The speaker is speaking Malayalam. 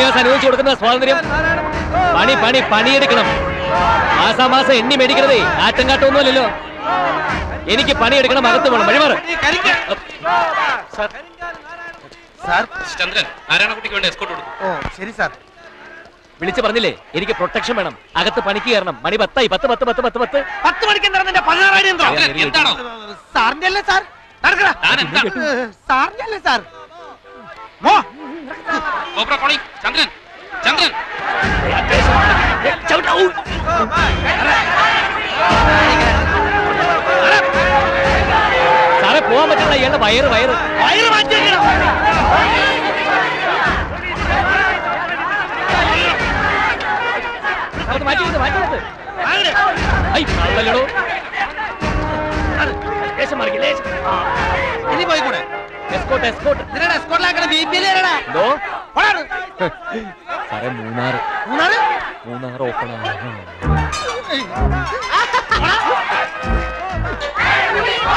വിദ്യാഭ്യാസം അനുവദിച്ചു കൊടുക്കുന്ന സ്വാതന്ത്ര്യം പണി പണി പണിയെടുക്കണം മാസാമാസം എണ്ണി മേടിക്കണതേ ആറ്റം കാട്ടൊന്നുമല്ലല്ലോ എനിക്ക് പണിയെടുക്കണം അകത്ത് വേണം വഴിമാറ് സാർ ചന്ദ്രൻ നാരായണക്കുട്ടിക്ക് വേണ്ടി എസ്കോട്ട് കൊടുക്കും ഓ ശരി സാർ വിളിച്ചു പറഞ്ഞില്ലേ എനിക്ക് പ്രൊട്ടക്ഷൻ വേണം അകത്ത് പണിക്ക് കയറണം മണി പത്തായി പത്ത് പത്ത് പത്ത് പത്ത് പത്ത് പത്ത് മണിക്ക് എന്താ നിന്റെ പതിനാറായിരം യന്ത്രം? ചന്ദ്രൻ, എന്താണോ സാറിന്റെ അല്ലേ സാർ നടക്കടാ. താൻ എന്താ ഏ, സാറിന്റെ അല്ലേ സാർ മോ കോബ്ര കോളി ചന്ദ്രൻ ചന്ദ്രൻ ചവിട്ട്. ഔ. സാറേ പോവാൻ പറ്റില്ല ഇയാളുടെ വയറ് വയറ് വയറ് മാറ്റി വെക്കണം. അത് മാറ്റി വെക്ക്, മാറ്റി വെക്ക്. വാങ്ങട്. ഐ, കള്ളല്ലടോ. ലേശം മാറിക്ക്, ലേശം. ആ, ഇനി പോയി കൂടെ escort, escort. ഇതിനാണ് എസ്കോട്ടിലാക്കണ ബി പി എൽ എന്തോ സാറേ മൂന്നാറ് മൂന്നാറ് മൂന്നാറ് ഓപ്പൺ